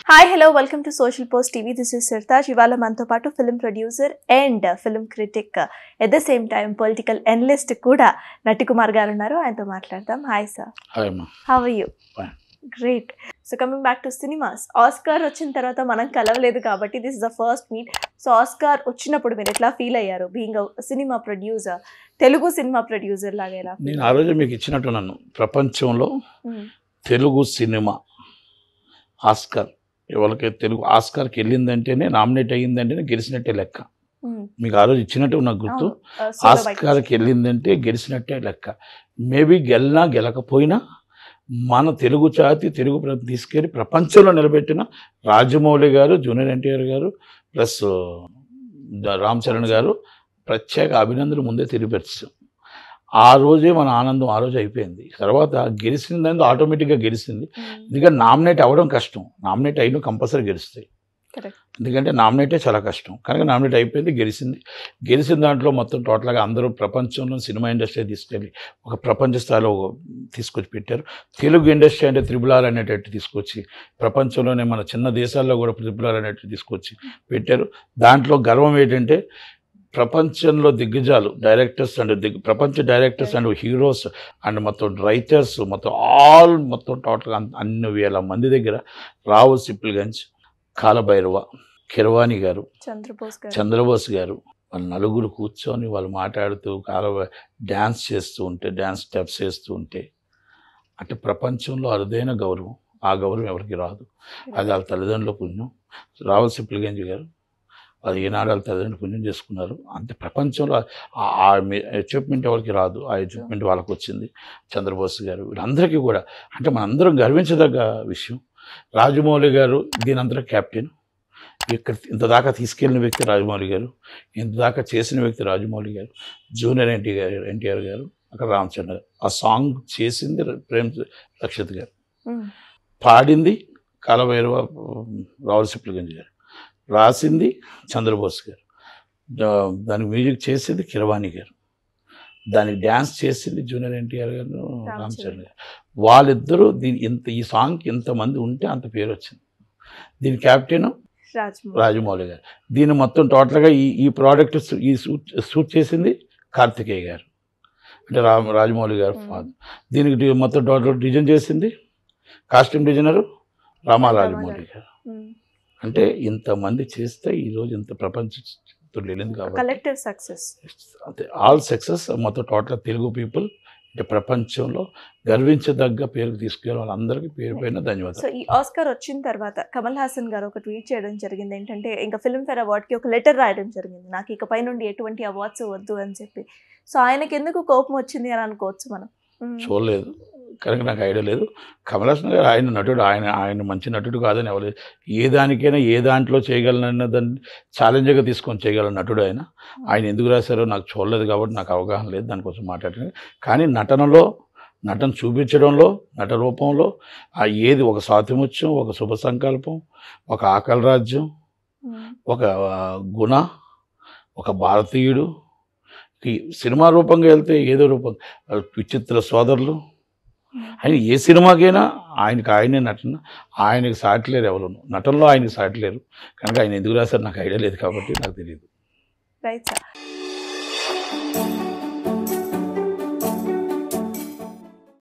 Hi hello welcome to social post TV this is Sirtaj ఇవాళ మనతో పాటు film producer and film critic at the same time political analyst కూడా నటి కుమార్ గారు ఉన్నారు ఆయనతో మాట్లాడదాం హాయ్ సార్ హాయ్ అమ్మా how you Fine. Great so coming back to cinemas Oscar వచ్చిన తర్వాత మనం కలవలేదు కాబట్టి this is the first meet so Oscar వచ్చినప్పుడు మీరు ఎట్లా ఫీల్ అయ్యారు being cinema producer Telugu cinema producer లాగా ఎలా feel నేను ఆ రోజు మీకు ఇచ్చినట్టు నన్ను ప్రపంచంలో మ్మ్. తెలుగు సినిమా ఆస్కార్ ఎవరికి తెలుగు ఆస్కార్కి వెళ్ళిందంటేనే నామినేట్ అయ్యిందంటేనే గెలిచినట్టే లెక్క మ్మ్. మీకు ఆ రోజు ఇచ్చినట్టు నాకు గుర్తు అవును. Uh, solo bike. ఆస్కార్కి వెళ్ళిందంటే గెలిచినట్టే లెక్క మేబీ గెలినా గెలకపోయినా మన తెలుగు జాతి తెలుగు ప్ర- తీసుకెళ్ళి ప్రపంచంలో నిలబెట్టిన రాజమౌళి గారు జూనియర్ ఎన్టీఆర్ గారు ప్లస్ రామ్ చరణ్ గారు ప్రత్యేక అభినందనలు ముందే తెలియపరిచాం ఆ రోజే మన ఆనందం ఆ రోజు అయిపోయింది తర్వాత గెలిచిందని ఆటోమేటిక్గా గెలిచింది మ్మ్. ఎందుకంటే నామినేట్ అవ్వడం కష్టం నామినేట్ అయిన కంపల్సరీ గెలుస్తాయి Correct. ఎందుకంటే నామినేటే చాలా కష్టం కనుక నామినేట్ అయిపోయింది గెలిచింది గెలిచిన దాంట్లో మొత్తం టోటల్గా అందరూ ప్రపంచంలో సినిమా ఇండస్ట్రీ తీసుకెళ్ళి ఒక ప్రపంచ స్థాయిలో ఒక తీసుకొచ్చి పెట్టారు తెలుగు ఇండస్ట్రీ అంటే త్రిబుల్ ఆర్ అనేటట్టు తీసుకొచ్చి ప్రపంచంలోనే మన చిన్న దేశాల్లో కూడా త్రిబుల్ ఆర్ అనేట్టు తీసుకొచ్చి పెట్టారు దాంట్లో గర్వం ఏంటంటే ప్రపంచంలో దిగ్గజాలు డైరెక్టర్స్ అండ్ దిగ్ ప్రపంచ డైరెక్టర్స్ అండ్ హీరోస్ అండ్ మొత్తం రైటర్స్ మొత్తం ఆల్ మొత్తం టోటల్గా అన్ని వేల మంది దగ్గర రావు సిప్పిల్గంజ్ కాలభైరవ కిరవాణి గారు చంద్రబోస్ గారు చంద్రబోస్ గారు వాళ్ళ నలుగురు కూర్చొని వాళ్ళు మాట్లాడుతూ కాల డ్యాన్స్ చేస్తూ ఉంటే డ్యాన్స్ స్టెప్స్ వేస్తూ ఉంటే అంటే ప్రపంచంలో అరుదైన గౌరవం ఆ గౌరవం ఎవరికి రాదు అది వాళ్ళ తల్లిదండ్రుల పుణ్యం రావుల సిప్పిల్గంజ్ గారు అది ఈనాడు వాళ్ళ తల్లిదండ్రులు పుణ్యం చేసుకున్నారు అంతే ప్రపంచంలో ఆ- ఆ అచీవ్మెంట్ ఎవరికి రాదు ఆ అచీవ్మెంట్ వాళ్ళకి వచ్చింది చంద్రబోస్ గారు వీళ్ళందరికీ కూడా అంటే మనందరం గర్వించదగ్గ విషయం రాజమౌళి గారు దీని అంతటా కెప్టెన్ ఇక్కడ ఇంత దాకా తీసుకెళ్ళిన వ్యక్తి రాజమౌళి గారు ఇంత దాకా చేసిన వ్యక్తి రాజమౌళి గారు జూనియర్ ఎన్టీ గారు ఎన్టీఆర్ గారు అక్కడ రామచంద్ర గారు ఆ సాంగ్ చేసింది ప్రేమ్ రక్షిత్ గారు మ్మ్. పాడింది కాలభైరవ రావులసిప్లగంజ్ గారు రాసింది చంద్రబోస్ గారు దా- దానికి మ్యూజిక్ చేసింది కిరవాణి గారు దానికి డ్యాన్స్ చేసింది జూనియర్ ఎన్టీఆర్ గారు రామచరణ్ గారు వాళ్ళిద్దరూ దీని ఇంత ఈ సాంగ్కి ఇంతమంది ఉంటే అంత పేరు వచ్చింది దీని క్యాప్టెన్ రాజమౌళి రాజమౌళి గారు దీన్ని మొత్తం టోటల్గా ఈ ఈ ప్రోడక్ట్ ఈ షూట్ షూట్ చేసింది కార్తికేయ గారు అంటే రా రాజమౌళి గారు Hmm. ఫాదర్ దీనికి డి- మొత్తం టోటల్ డిజైన్ చేసింది కాస్ట్యూమ్ డిజైనరు రామా రాజమౌళి గారు మ్మ్. అంటే ఇంతమంది చేస్తే ఈరోజు ఇంత ప్రపంచంతో వెళ్ళింది కాబట్టి కలెక్టివ్ సక్సెస్ అంటే ఆల్ సక్సెస్ మొత్తం టోటల్ తెలుగు పీపుల్ అంటే ప్రపంచంలో గర్వించదగ్గ పేరు తీసుకెళ్ళి వాళ్ళందరికీ పేరు పైన ధన్యవాదాలు సో ఈ ఆస్కార్ వచ్చిన తర్వాత కమల్ హాసన్ గారు ఒక ట్వీట్ చేయడం జరిగింది ఏంటంటే ఇంకా ఫిల్మ్ఫేర్ అవార్డ్కి ఒక లెటర్ రాయడం జరిగింది నాకు ఇకపై నుండి ఎటువంటి అవార్డ్స్ వద్దు అని చెప్పి సో ఆయనకి ఎందుకు కోపం వచ్చింది అని అనుకోవచ్చు మనం మ్మ్. చూడలేదు కనుక నాకు ఐడియా లేదు కమల్ హాసన్ గారు ఆయన నటుడు ఆయన ఆయన మంచి నటుడు కాదని ఎవరు ఏ దానికైనా ఏ దాంట్లో చేయగలనన్న దాన్ని ఛాలెంజ్గా తీసుకొని చేయగల నటుడు ఆయన ఆయన ఎందుకు రాశారో నాకు చూడలేదు కాబట్టి నాకు అవగాహన లేదు దానికోసం మాట్లాడలేదు కానీ నటనలో నటన చూపించడంలో నట రూపంలో ఆ ఏది ఒక స్వాతిముత్యం ఒక శుభ సంకల్పం ఒక ఆకలి రాజ్యం మ్మ్. ఒక ఆ, గుణ ఒక భారతీయుడు ఈ సినిమా రూపంగా వెళ్తే ఏదో రూపం ఆ, విచిత్ర సోదరులు ఆయన ఏ సినిమాకైనా ఆయనకి ఆయనే నటన ఆయనకి సాటిలేరు ఎవరు నటనలో ఆయనకి సాటిలేరు కనుక ఆయన ఎందుకు రాశారు నాకు ఐడియా లేదు కాబట్టి నాకు తెలియదు రైట్ సార్